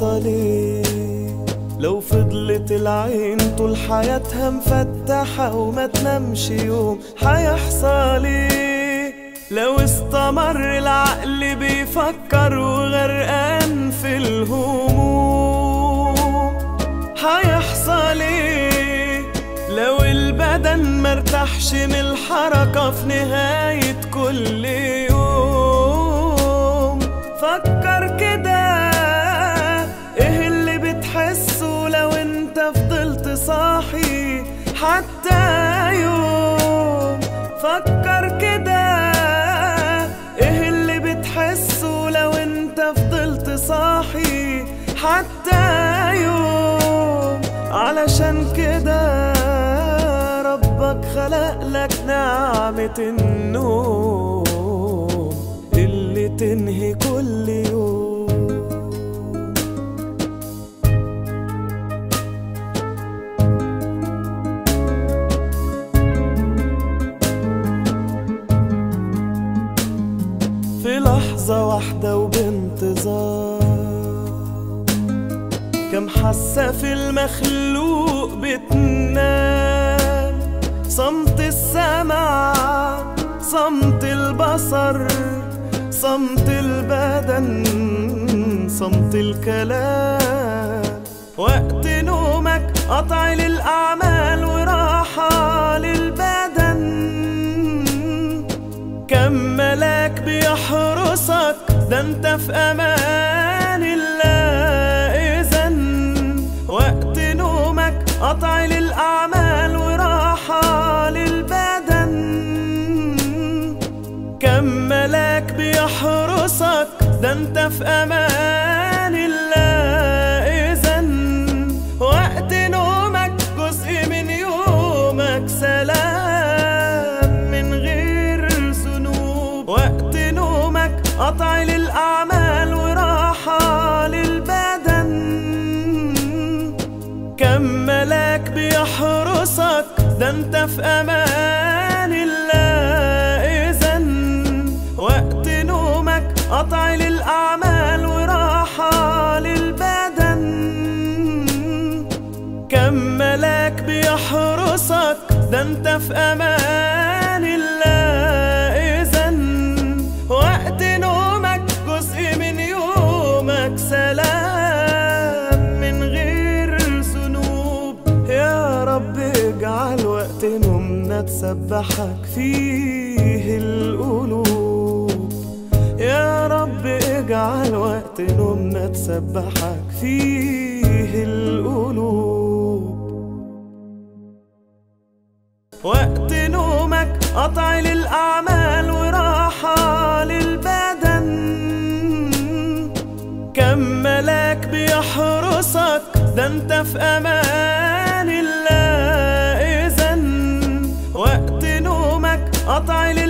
هيحصل ايه لو فضلت العين طول حياتها مفتحة وما تنامش يوم هيحصل ايه لو استمر العقل بيفكر وغرقان في الهموم هيحصل ايه لو البدن مرتاحش من الحركة في نهاية كل يوم فكر كده ايه اللي بتحسه لو انت فضلت صاحي حتى يوم فكر كده ايه اللي بتحسه لو انت فضلت صاحي حتى يوم علشان كده ربك خلق لك نعمة النوم اللي تنهي كل يوم في لحظة واحدة وبانتظار كم حاسة في المخلوق بتنام صمت السمع صمت البصر صمت البدن صمت الكلام وقت نومك قطع للأعمال وراحة للبدن كم ملاك بيحرسك ده انت في امان الله اذن وقت نومك قطع للاعمال وراحه للبدن كم ملاك بيحرسك ده انت في امان الله اذن وقت نومك جزء من يومك سلام من غير ذنوب وقت نومك قطع للأعمال وراحة للبدن كم ملاك بيحرسك ده انت في أمان الله إذن وقت نومك قطع للأعمال وراحة للبدن كم ملاك بيحرسك ده انت في امان الله اذن وقت نومك جزء من يومك سلام من غير ذنوب يا رب اجعل وقت نومنا تسبحك فيه القلوب يا رب اجعل وقت نومنا تسبحك فيه القلوب وقت نومك قطع للأعمال وراحة للبدن كم ملاك بيحرسك ده انت في أمان الله إذن وقت نومك قطع للأعمال